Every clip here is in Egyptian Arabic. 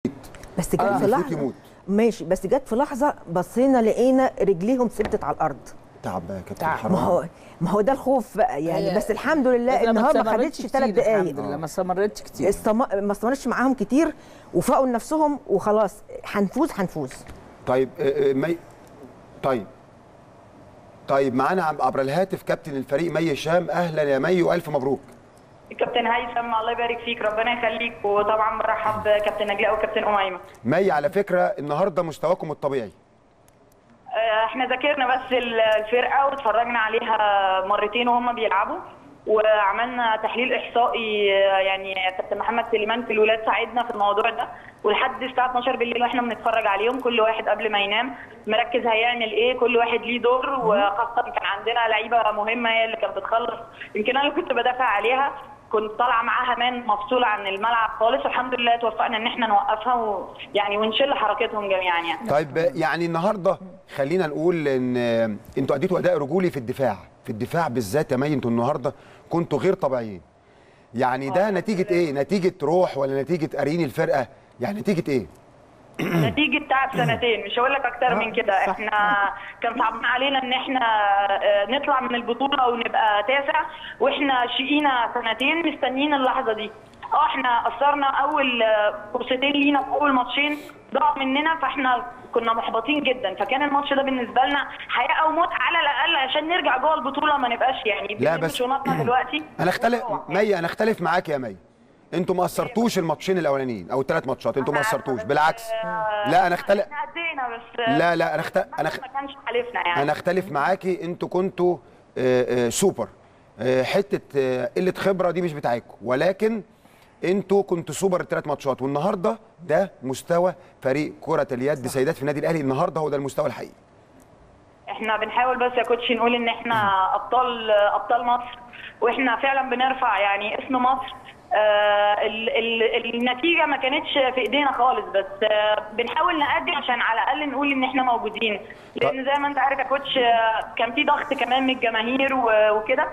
بس جت آه، في المفروض لحظه يموت. ماشي بس جت في لحظه بصينا لقينا رجليهم ثبتت على الارض تعب بقى يا كابتن تعب. حرام ما هو ما هو ده الخوف بقى يعني هي- بس الحمد لله لكن ان هو ما استمرتش خدتش كتير ثلاث الحمد دقائق لله ما استمرتش كتير استم... ما استمرتش معاهم كتير وفاقوا لنفسهم وخلاص هنفوز هنفوز طيب آه، آه، مي طيب طيب معانا عب- عبر الهاتف كابتن الفريق مي هشام اهلا يا مي والف مبروك كابتن هيثم الله يبارك فيك ربنا يخليك وطبعا برحب بكابتن نجلاء وكابتن اميمه مي على فكره النهارده مستواكم الطبيعي آه، احنا ذاكرنا بس ال- الفرقه واتفرجنا عليها مرتين وهم بيلعبوا وعملنا تحليل احصائي آه، يعني كابتن محمد سليمان في الولاد ساعدنا في الموضوع ده ولحد الساعه 12 بالليل واحنا بنتفرج عليهم كل واحد قبل ما ينام مركز هيعمل ايه كل واحد ليه دور وخاصه كان عندنا لعيبه مهمه هي اللي كانت بتخلص يمكن انا اللي كنت بدافع عليها كنت طالعه معاها مان مفصوله عن الملعب خالص والحمد لله توفقنا ان احنا نوقفها ويعني ونشل حركتهم جميعا يعني طيب آه، يعني النهارده خلينا نقول ان آه، انتوا اديتوا اداء رجولي في الدفاع في الدفاع بالذات يا مي انتوا النهارده كنتوا غير طبيعيين يعني ده نتيجه ايه نتيجه روح ولا نتيجه قارين الفرقه يعني نتيجه ايه نتيجه تعب سنتين مش هقول لك اكتر من كده صح. احنا كان صعب علينا ان احنا آه، نطلع من البطوله ونبقى تاسع واحنا شقينا سنتين مستنيين اللحظه دي اه احنا قصرنا اول آه، فرصتين لينا في اول ماتشين ضاعوا مننا فاحنا كنا محبطين جدا فكان الماتش ده بالنسبه لنا حياه او موت على الاقل عشان نرجع جوه البطوله ما نبقاش يعني لا بنلم بس- شنطنا دلوقتي انا اختلف مي انا اختلف معاك يا مي انتوا ما قصرتوش الماتشين الاولانيين او الثلاث ماتشات انتوا ما أنا عارفة، قصرتوش بس، بالعكس آه، لا انا اختلف احنا ادينا بس لا لا انا اخت... انا اخ... ما كانش حالفنا يعني انا اختلف معاكي انتوا كنتوا آه، آه، سوبر آه، حته آه، قله خبره دي مش بتاعتكم ولكن انتوا كنتوا سوبر الثلاث ماتشات والنهارده ده مستوى فريق كره اليد سيدات في النادي الاهلي النهارده هو ده المستوى الحقيقي احنا بنحاول بس يا كوتش نقول ان احنا ابطال ابطال مصر واحنا فعلا بنرفع يعني اسم مصر آه ال ال النتيجه ما كانتش في ايدينا خالص بس آه بنحاول نأدي عشان على الاقل نقول ان احنا موجودين لان زي ما انت عارف يا كوتش آه كان في ضغط كمان من الجماهير و- وكده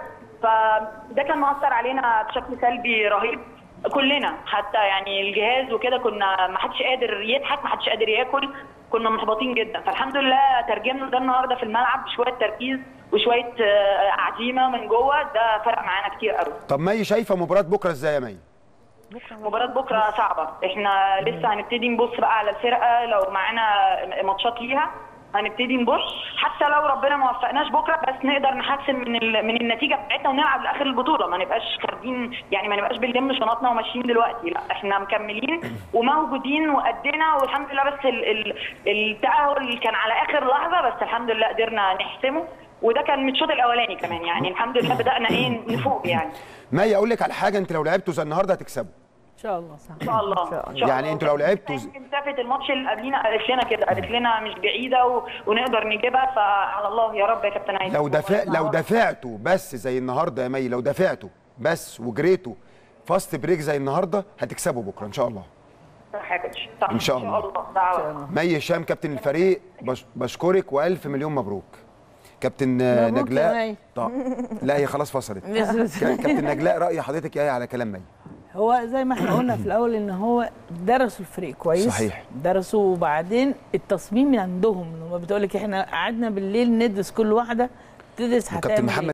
فده كان مؤثر علينا بشكل سلبي رهيب كلنا حتى يعني الجهاز وكده كنا ما حدش قادر يضحك ما حدش قادر ياكل كنا محبطين جدا فالحمد لله ترجمنا ده النهارده في الملعب بشويه تركيز وشويه آه، عزيمه من جوه ده فرق معانا كتير قوي طب مي شايفه مباراه بكره ازاي يا مي مباراة بكرة صعبة احنا لسه هنبتدي نبص بقى على الفرقة لو معانا ماتشات ليها هنبتدي نبص حتى لو ربنا ما وفقناش بكره بس نقدر نحسن من ال... من النتيجه بتاعتنا ونلعب لاخر البطوله ما نبقاش خارجين يعني ما نبقاش بنلم شنطنا وماشيين دلوقتي لا احنا مكملين وموجودين وادينا والحمد لله بس ال... ال... التاهل كان على اخر لحظه بس الحمد لله قدرنا نحسمه وده كان من الشوط الاولاني كمان يعني الحمد لله بدانا ايه نفوق يعني مي اقول لك على حاجه انت لو لعبتوا زي النهارده هتكسبوا ان شاء الله صح ان شاء الله إن شاء إن شاء يعني الله. انتوا لو لعبتوا ز- يمكن شافت الماتش اللي قبلينا قالت لنا كده قالت لنا مش بعيده و... ونقدر نجيبها فعلى الله يا رب يا كابتن هيثم لو دفع لو دفعتوا بس زي النهارده يا مي لو دفعتوا بس وجريتوا فاست بريك زي النهارده هتكسبوا بكره ان شاء الله صح يا كوتش صح إن شاء الله. الله دعوة. مي هشام كابتن الفريق بش بشكرك والف مليون مبروك كابتن آه، مبروك يا نجلاء مي. طب لا هي خلاص فصلت كا- كابتن نجلاء راي حضرتك ايه على كلام مي هو زي ما احنا قلنا في الاول ان هو درسوا الفريق كويس صحيح. درسوا وبعدين التصميم من عندهم لما بتقول لك احنا قعدنا بالليل ندرس كل واحده تدرس وكابتن هتعمل محمد إيه.